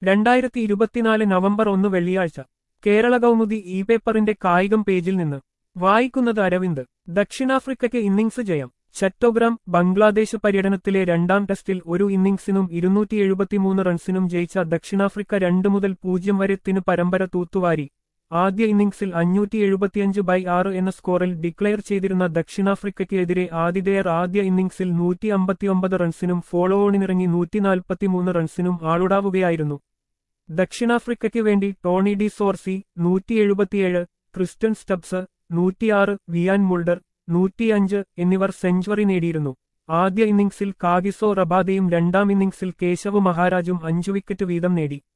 രണ്ടായിരത്തി ഇരുപത്തിനാല് നവംബർ ഒന്ന് വെള്ളിയാഴ്ച കേരള കൗമുദി ഇ പേപ്പറിന്റെ കായികം പേജിൽ നിന്ന് വായിക്കുന്നത് അരവിന്ദ് ദക്ഷിണാഫ്രിക്കയ്ക്ക് ഇന്നിംഗ്സ് ജയം ചറ്റോഗ്രാം ബംഗ്ലാദേശ് പര്യടനത്തിലെ രണ്ടാം ടെസ്റ്റിൽ ഒരു ഇന്നിംഗ്സിനും ഇരുന്നൂറ്റി എഴുപത്തിമൂന്ന് റൺസിനും ജയിച്ച ദക്ഷിണാഫ്രിക്ക രണ്ട് മുതൽ പൂജ്യം വരെത്തിന് പരമ്പര തൂത്തുവാരി ആദ്യ ഇന്നിംഗ്സിൽ അഞ്ഞൂറ്റി എഴുപത്തിയഞ്ച് ബൈ ആറ് എന്ന സ്കോറിൽ ഡിക്ലെയർ ചെയ്തിരുന്ന ദക്ഷിണാഫ്രിക്കയ്ക്ക് എതിരെ ആതിഥേയർ ആദ്യ ഇന്നിംഗ്സിൽ നൂറ്റി അമ്പത്തിയൊമ്പത് റൺസിനും ഫോളോ ഓണിനിറങ്ങി നൂറ്റി നാൽപ്പത്തിമൂന്ന് റൺസിനും ആളുടാവുകയായിരുന്നു ദക്ഷിണാഫ്രിക്കയ്ക്ക് വേണ്ടി ടോണി ഡി സോർസി നൂറ്റി എഴുപത്തിയേഴ് ക്രിസ്റ്റൻ സ്റ്റബ്സ് നൂറ്റിയാറ് വിയാൻ മുൾഡർ നൂറ്റിയഞ്ച് എന്നിവർ സെഞ്ചുറി നേടിയിരുന്നു ആദ്യ ഇന്നിംഗ്സിൽ കാഗിസോ റബാദയും രണ്ടാം ഇന്നിംഗ്സിൽ കേശവ് മഹാരാജും അഞ്ചു വിക്കറ്റ് വീതം നേടി